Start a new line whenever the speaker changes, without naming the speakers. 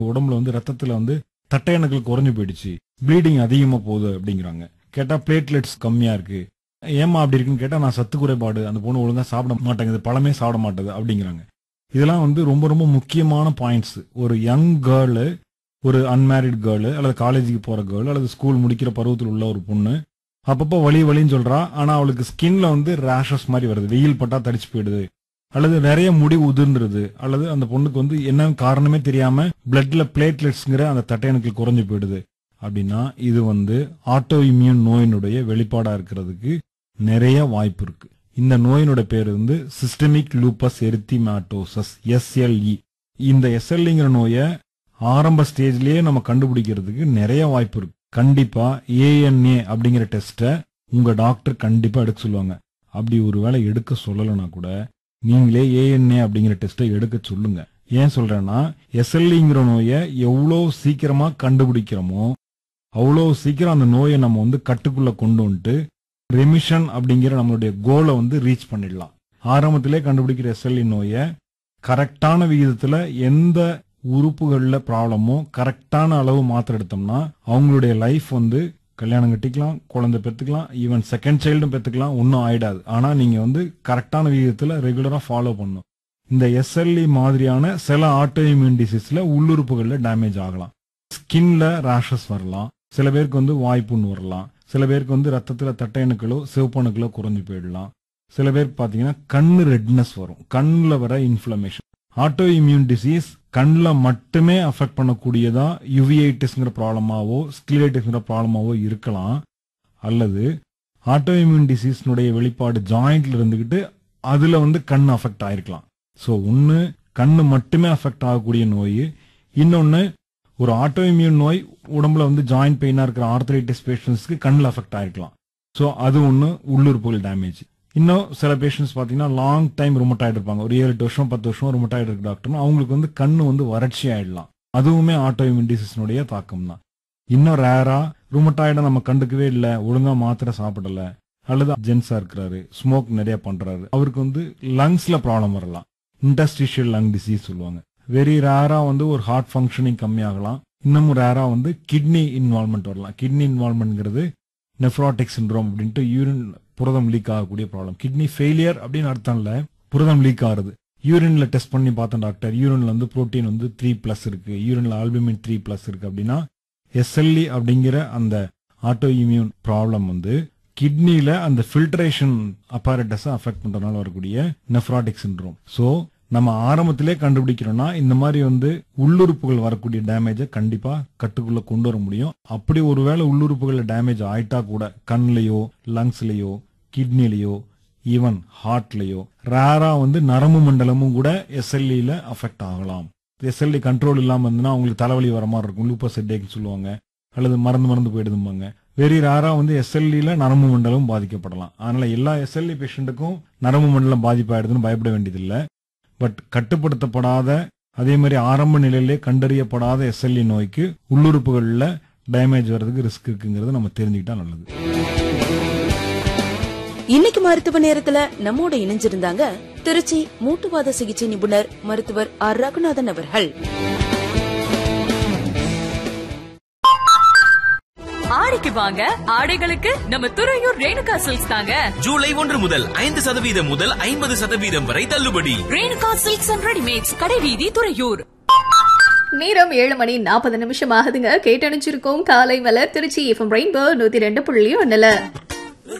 உடம்புல வந்து ரத்தத்துல வந்து தட்டையணுக்கள் குறைஞ்சு போயிடுச்சு ப்ளீடிங் அதிகமா போகுது அப்படிங்கிறாங்க கேட்டா பிளேட்லெட்ஸ் கம்மியா இருக்கு ஏமா அப்படி இருக்குன்னு கேட்டா நான் சத்து குறைபாடு அந்த பொண்ணு ஒழுங்கா சாப்பிட மாட்டேங்குது பழமே சாப்பிட மாட்டேது அப்படிங்கிறாங்க இதெல்லாம் வந்து ரொம்ப ரொம்ப முக்கியமான பாயிண்ட்ஸ் ஒரு யங் கேர்ளு ஒரு அன்மேரிட் கேர்ளு அல்லது காலேஜுக்கு போற கேர்ள் அல்லது ஸ்கூல் முடிக்கிற பருவத்தில் உள்ள ஒரு பொண்ணு அப்பப்போ வலி வலின்னு சொல்றா ஆனா அவளுக்கு ஸ்கின்ல வந்து ரேஷஸ் மாதிரி வருது வெயில் பட்டா தடிச்சு போயிடுது அல்லது நிறைய முடி உதிர்ந்துருது அல்லது அந்த பொண்ணுக்கு வந்து என்ன காரணமே தெரியாம பிளட்ல பிளேட்லெட்ஸ்ங்கிற அந்த தட்டையணுக்கள் குறைஞ்சு போயிடுது அப்படின்னா இது வந்து ஆட்டோ இம்யூன் நோயினுடைய வெளிப்பாடா இருக்கிறதுக்கு நிறைய வாய்ப்பு இருக்கு இந்த நோயினோட பேர் வந்து சிஸ்டமிக் லூப்பஸ் எரித்திமேட்டோசஸ் எஸ்எல்இ இந்த எஸ்எல்இங்கிற நோயை ஆரம்ப ஸ்டேஜ்லயே நம்ம கண்டுபிடிக்கிறதுக்கு நிறைய வாய்ப்பு இருக்கு கண்டிப்பா ஏஎன்ஏ அப்படிங்கிற டெஸ்ட்டை உங்க டாக்டர் கண்டிப்பா எடுக்க சொல்லுவாங்க அப்படி ஒருவேளை எடுக்க சொல்லலைன்னா கூட நீங்களே ஏஎன்ஏ அப்படிங்கிற டெஸ்ட்டை எடுக்க சொல்லுங்க ஏன் சொல்றேன்னா எஸ்எல்இங்கிற நோயை எவ்வளோ சீக்கிரமா கண்டுபிடிக்கிறோமோ அவ்வளோ சீக்கிரம் அந்த நோயை நம்ம வந்து கட்டுக்குள்ள கொண்டு வந்துட்டு ரெமிஷன் அப்படிங்கிற நம்மளுடைய கோலை வந்து ரீச் பண்ணிடலாம் ஆரம்பத்திலே கண்டுபிடிக்கிற எஸ்எல்இ நோயை கரெக்டான விகிதத்துல எந்த உறுப்புகள்ல ப்ராப்ளமோ கரெக்டான அளவு மாத்திரை எடுத்தோம்னா அவங்களுடைய லைஃப் வந்து கல்யாணம் கட்டிக்கலாம் குழந்தை பெத்துக்கலாம் ஈவன் செகண்ட் சைல்டும் பெத்துக்கலாம் ஒன்றும் ஆயிடாது ஆனா நீங்க வந்து கரெக்டான விகிதத்துல ரெகுலரா ஃபாலோ பண்ணணும் இந்த எஸ்எல்இ மாதிரியான சில ஆட்டோ இம்யூன் டிசீஸ்ல உள்ளுறுப்புகள்ல டேமேஜ் ஆகலாம் ஸ்கின்ல ரேஷஸ் வரலாம் சில பேருக்கு வந்து வாய்ப்புண் வரலாம் சில பேருக்கு வந்து ரத்தத்துல தட்டையணுக்களோ சிவப்பணுக்களோ குறைஞ்சு போயிடலாம் சில பேருக்கு பாத்தீங்கன்னா கண்ணு ரெட்னஸ் வரும் கண்ணுல வர இன்ஃபிளமேஷன் ஆட்டோ இம்யூன் டிசீஸ் கண்ணில் மட்டுமே அஃபெக்ட் பண்ணக்கூடியதா யுவிஐட்டிஸ்ங்கிற ப்ராப்ளமாவோ ஸ்கிலைட்டிஸ்ங்கிற ப்ராப்ளமாவோ இருக்கலாம் அல்லது ஆட்டோ இம்யூன் டிசீஸ்னுடைய வெளிப்பாடு ஜாயிண்ட்ல இருந்துகிட்டு அதுல வந்து கண் அஃபெக்ட் ஆயிருக்கலாம் ஸோ ஒன்று கண்ணு மட்டுமே அஃபெக்ட் ஆகக்கூடிய நோய் இன்னொன்று ஒரு ஆட்டோ இம்யூன் நோய் உடம்புல வந்து ஜாயிண்ட் பெயினா இருக்கிற ஆர்த்தரைட்டிஸ் பேஷண்ட்ஸ்க்கு கண்ணில் அஃபெக்ட் ஆயிருக்கலாம் ஸோ அது ஒன்று உள்ளுறுப்புகள் டேமேஜ் இன்னும் சில பேஷண்ட்ஸ் பார்த்தீங்கன்னா லாங் டைம் ருமட்டாய்டு இருப்பாங்க ஒரு ஏழு எட்டு வருஷம் பத்து வருஷம் ருமட்டாய்டு இருக்கு டாக்டர்னு அவங்களுக்கு வந்து கண்ணு வந்து வறட்சி ஆயிடலாம் அதுவுமே ஆட்டோ இம்யூன் டிசீஸ்னுடைய தாக்கம் தான் இன்னும் ரேரா ருமட்டாய்டை நம்ம கண்டுக்கவே இல்லை ஒழுங்கா மாத்திரை சாப்பிடல அல்லது ஜென்ஸா இருக்கிறாரு ஸ்மோக் நிறைய பண்றாரு அவருக்கு வந்து லங்ஸ்ல ப்ராப்ளம் வரலாம் இண்டஸ்ட்ரிஷியல் லங் டிசீஸ் சொல்லுவாங்க வெரி ரேரா வந்து ஒரு ஹார்ட் ஃபங்க்ஷனிங் கம்மியாகலாம் இன்னமும் ரேரா வந்து கிட்னி இன்வால்மெண்ட் வரலாம் கிட்னி இன்வால்மெண்ட்ங்கிறது நெஃப்ராட்டிக் சிண்ட்ரோம் அப்படின்ட்டு யூரின் புரதம் லீக் ஆகக்கூடிய ப்ராப்ளம் கிட்னி ஃபெயிலியர் அப்படின்னு அர்த்தம் இல்ல புரதம் லீக் ஆகுது யூரின்ல டெஸ்ட் பண்ணி பார்த்தேன் டாக்டர் யூரின்ல வந்து புரோட்டீன் வந்து த்ரீ பிளஸ் இருக்கு யூரின்ல ஆல்புமின் த்ரீ பிளஸ் இருக்கு அப்படின்னா எஸ்எல்இ அப்படிங்கிற அந்த ஆட்டோ இம்யூன் ப்ராப்ளம் வந்து கிட்னில அந்த ஃபில்ட்ரேஷன் அப்பாரட்டஸை அஃபெக்ட் பண்றதுனால வரக்கூடிய நெஃப்ராட்டிக் சிண்ட்ரோம் ஸோ நம்ம ஆரம்பத்திலே கண்டுபிடிக்கிறோம்னா இந்த மாதிரி வந்து உள்ளுறுப்புகள் வரக்கூடிய டேமேஜை கண்டிப்பா கட்டுக்குள்ள கொண்டு வர முடியும் அப்படி ஒருவேளை உள்ளுறுப்புகள் டேமேஜ் ஆயிட்டா கூட கண்லயோ லங்ஸ்லயோ கிட்னிலயோ ஈவன் ஹார்ட்லயோ ரேரா வந்து நரம்பு மண்டலமும் கூட எஸ்எல்இல அஃபெக்ட் ஆகலாம் எஸ்எல்இ கண்ட்ரோல் இல்லாம இருந்ததுன்னா அவங்களுக்கு தலைவலி வர மாதிரி இருக்கும் லூப்பஸ் ஹெட்டேக்னு சொல்லுவாங்க அல்லது மறந்து மறந்து போயிடுதும்பாங்க வெரி ரேரா வந்து எஸ்எல்இல நரம்பு மண்டலம் பாதிக்கப்படலாம் அதனால எல்லா எஸ்எல்இ பேஷண்ட்டுக்கும் நரம்பு மண்டலம் பாதிப்பாயிடுதுன்னு பயப்பட வேண்டியதில்லை பட் கட்டுப்படுத்தப்படாத அதே மாதிரி ஆரம்ப நிலையிலே கண்டறியப்படாத எஸ்எல்இ நோய்க்கு உள்ளுறுப்புகள்ல டேமேஜ் வர்றதுக்கு ரிஸ்க் இருக்குங்கிறத நம்ம தெரிஞ்சுக்கிட்டா நல்லது
இன்னைக்கு மருத்துவ நேரத்துல நம்மோட இணைஞ்சிருந்தாங்க திருச்சி மூட்டுவாத சிகிச்சை நிபுணர் மருத்துவர் ஆர் ரகுநாதன் அவர்கள்
ஆடிக்கு வாங்க ஆடைகளுக்கு நம்ம துறையூர் ரேணுகா சில்க்ஸ் தாங்க
ஜூலை ஒன்று முதல் ஐந்து சதவீதம் முதல் ஐம்பது சதவீதம் வரை தள்ளுபடி
ரேணுகா சில்க்ஸ் அண்ட் ரெடிமேட்ஸ் கடைவீதி துறையூர்
நேரம் ஏழு மணி நாற்பது நிமிஷம் ஆகுதுங்க கேட்டணிச்சிருக்கோம் காலை மலர் திருச்சி எஃப்எம் ரெயின்போ நூத்தி ரெண்டு புள்ளி ஒண்ணுல